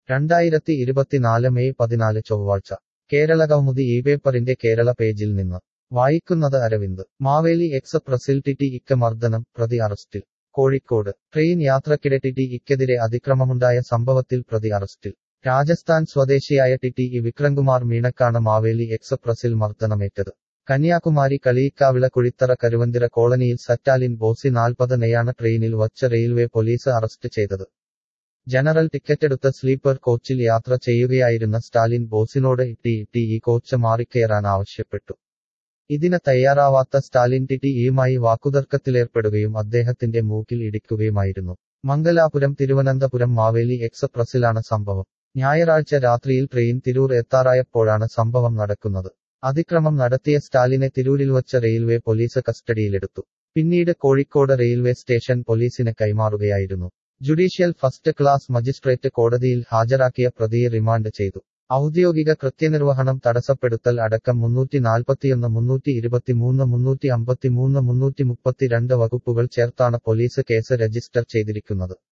രണ്ടായിരത്തി ഇരുപത്തിനാല് മെയ് പതിനാല് ചൊവ്വാഴ്ച കേരള കൗമുദി ഈ പേപ്പറിന്റെ കേരള പേജിൽ നിന്ന് വായിക്കുന്നത് അരവിന്ദ് മാവേലി എക്സ്പ്രസിൽ ടിടി ഇക്ക മർദ്ദനം പ്രതി അറസ്റ്റിൽ കോഴിക്കോട് ട്രെയിൻ യാത്രക്കിടെ ടിടി ഇക്കെതിരെ അതിക്രമമുണ്ടായ സംഭവത്തിൽ പ്രതി അറസ്റ്റിൽ രാജസ്ഥാൻ സ്വദേശിയായ ടിടി ഇ വിക്രംകുമാർ മീണക്കാണ് മാവേലി എക്സ്പ്രസിൽ മർദ്ദനമേറ്റത് കന്യാകുമാരി കളിയിക്കാവിള കുഴിത്തറ കരുവന്തിര കോളനിയിൽ സറ്റാലിൻ ബോസി നാൽപ്പതിനെയാണ് ട്രെയിനിൽ വച്ച് റെയിൽവേ പോലീസ് അറസ്റ്റ് ചെയ്തത് ജനറൽ ടിക്കറ്റെടുത്ത സ്ലീപ്പർ കോച്ചിൽ യാത്ര ചെയ്യുകയായിരുന്ന സ്റ്റാലിൻ ബോസിനോട് ടി ടി ഈ കോച്ച് മാറിക്കയറാൻ ആവശ്യപ്പെട്ടു ഇതിന് തയ്യാറാവാത്ത സ്റ്റാലിൻ ടിടിഇയുമായി വാക്കുതർക്കത്തിലേർപ്പെടുകയും അദ്ദേഹത്തിന്റെ മൂക്കിൽ ഇടിക്കുകയുമായിരുന്നു മംഗലാപുരം തിരുവനന്തപുരം മാവേലി എക്സ്പ്രസിലാണ് സംഭവം ഞായറാഴ്ച രാത്രിയിൽ ട്രെയിൻ തിരൂർ എത്താറായപ്പോഴാണ് സംഭവം നടക്കുന്നത് അതിക്രമം നടത്തിയ സ്റ്റാലിനെ തിരൂരിൽ വച്ച റെയിൽവേ പോലീസ് കസ്റ്റഡിയിലെടുത്തു പിന്നീട് കോഴിക്കോട് റെയിൽവേ സ്റ്റേഷൻ പോലീസിന് കൈമാറുകയായിരുന്നു ജുഡീഷ്യൽ ഫസ്റ്റ് ക്ലാസ് മജിസ്ട്രേറ്റ് കോടതിയിൽ ഹാജരാക്കിയ പ്രതിയെ റിമാൻഡ് ചെയ്തു ഔദ്യോഗിക കൃത്യനിർവഹണം തടസ്സപ്പെടുത്തൽ അടക്കം മുന്നൂറ്റി നാൽപ്പത്തിയൊന്ന് മുന്നൂറ്റി ഇരുപത്തിമൂന്ന് മുന്നൂറ്റി അമ്പത്തിമൂന്ന് മുന്നൂറ്റി മുപ്പത്തിരണ്ട് വകുപ്പുകൾ ചേർത്താണ് പോലീസ് കേസ് രജിസ്റ്റർ ചെയ്തിരിക്കുന്നത്